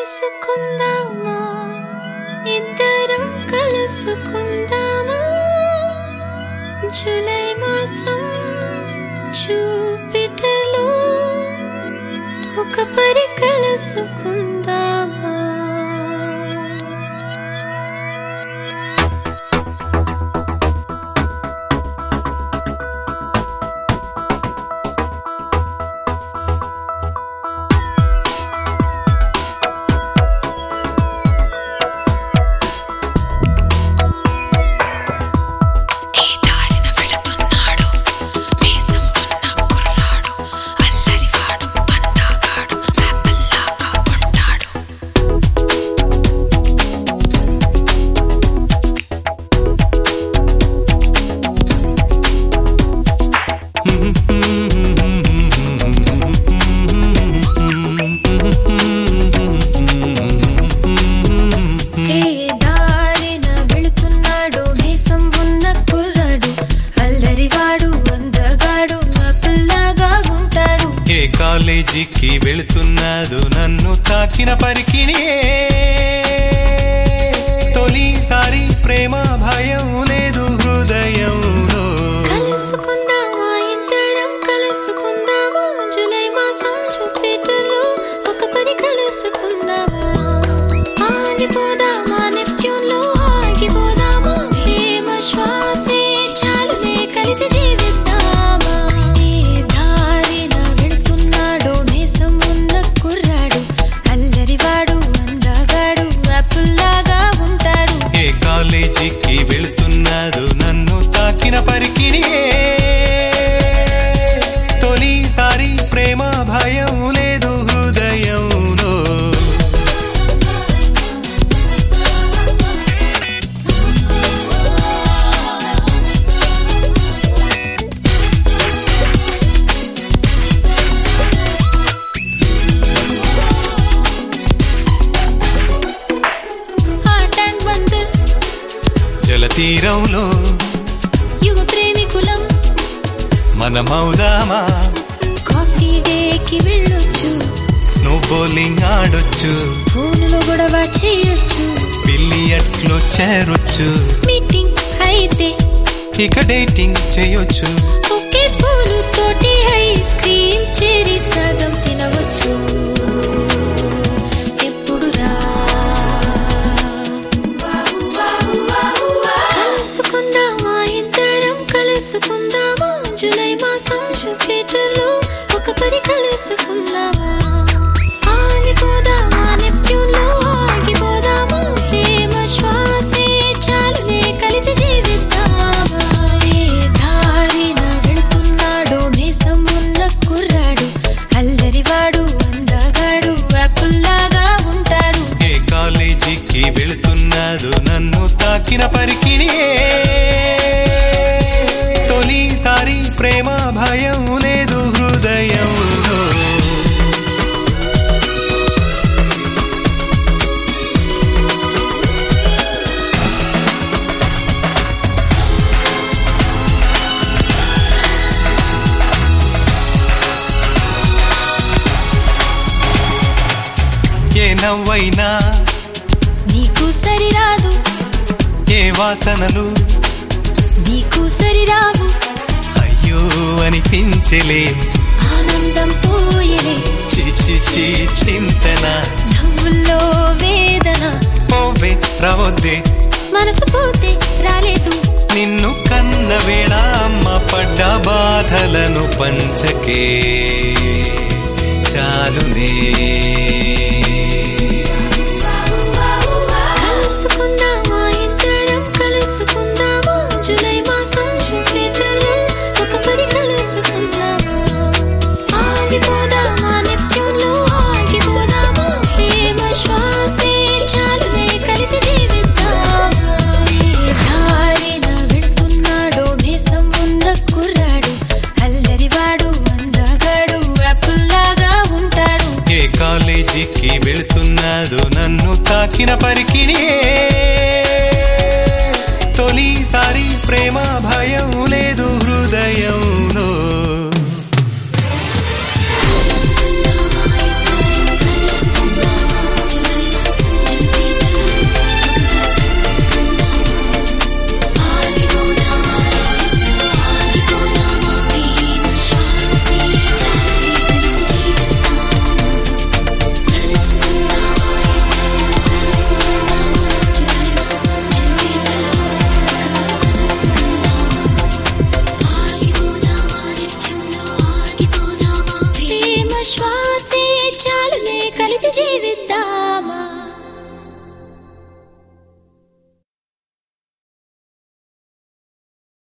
కలుసుకుందామా ఇద్దరం కలుసుకుందామా జూలై మాసం చూపిటలో ఒక పరి కలుసుకుందామా ఈ దారిన వెళుతున్నాడు మీసం ఉన్న కుర్రాడు అల్లరివాడు అందాగాడు యాపిల్లాగా ఉంటాడు ఏ దారిన వెళుతున్నాడు మీసం ఉన్న కుర్రాడు అల్లరివాడు అందగాడు మా పిల్లగా ఉంటాడు ఏ కాలేజీకి వెళుతున్నాదు నన్ను తాకిన పరికిణి తొలిసారి ప్రేమ భయం లేదు హృదయంలో కలుసుకుందామా ఇద్దరం కలుసుకుందామా జూలై మాసం చూపేటలో ఒక పని కలుసుకుందామా ఆగిపోదామా నెప్ట్యూన్లో ఆగిపోదామా హేమ శ్వాసే చాలులే కలిసి జీవిద్దామా ఏ దారిన వెళుతున్నాడో మీసం ఉన్న కుర్రాడు అల్లరివాడు అందగాడు అప్పుల్లాగా ఉంటాడు ఏ కాలేజీకి వెళుతున్నాదు నన్ను తాకిన పరికిణి తొలిసారి ప్రేమ భయం లేదు హృదయంలో ఆ ట్యాంక్ బంద్ జలతీరంలో యువ ప్రేమికులం మనమౌదామా కాఫీ డేకి వెళ్ళొచ్చు స్నో బౌలింగ్ ఆడొచ్చు ఫోన్లో గొడవ చేయొచ్చు బిలియర్డ్స్ లో చేరొచ్చు మీటింగ్ అయితే ఇక డేటింగ్ చేయొచ్చు ఒకే స్పూను తోటి ఐస్ క్రీమ్ చేరి సగం తినవచ్చు ఎప్పుడు రా కలుసుకుందామా ఇద్దరం కలుసుకుందామా జూలై మాసం జూపిటర్లో ఒక పని కలుసుకుందామా ఆగిపోదామా నెప్ట్యూన్లో ఆగిపోదామా ప్రేమ శ్వాసే చాలులే కలిసి జీవిద్దామా ఏ దారిన వెళుతున్నాడో మీసం ఉన్న కుర్రాడు అల్లరివాడు అందగాడు యాపిల్లాగా ఉంటాడు ఏ కాలేజీకి వెళుతున్నాదు నన్ను తాకిన పరికిణి తొలిసారి ప్రేమ భయం లేదు హృదయంలో ఏ నవ్వైనా నీకు సరిరాదు ఏ వాసనలు నీకు సరిరావు అయ్యో అనిపించలే ఆనందం పోయలే చిచి చి చింతన నవ్వుల్లో వేదన పోవే రావద్దే మనసు పోతే రాలేదు నిన్ను కన్న వేళ అమ్మ పడ్డ బాధలను పంచకే చాలునే కలుసుకుందామా ఇద్దరం కలుసుకుందామా జూలై మాసం చూపేటలో ఒక పని కలుసుకుందామా ఆగిపోదామా నెప్ట్యూన్లో ఆగిపోదామా హేమ శ్వాసే చాలులే కలిసి జీవిద్దామా ఏ దారిన వెళుతున్నాడో మీసం ఉన్న కుర్రాడు అల్లరివాడు అందగాడు యాపిల్లాగా ఉంటాడు ఏ కాలేజీకి వెళుతున్నాదు నన్ను తాకిన పరికిణి తొలిసారి ప్రేమ భయం లేదు హృదయంలో కలుసుకుందామా ఇద్దరం కలుసుకుందామా జూలై శ్వాసే చాలులే కలిసి జీవిద్దాం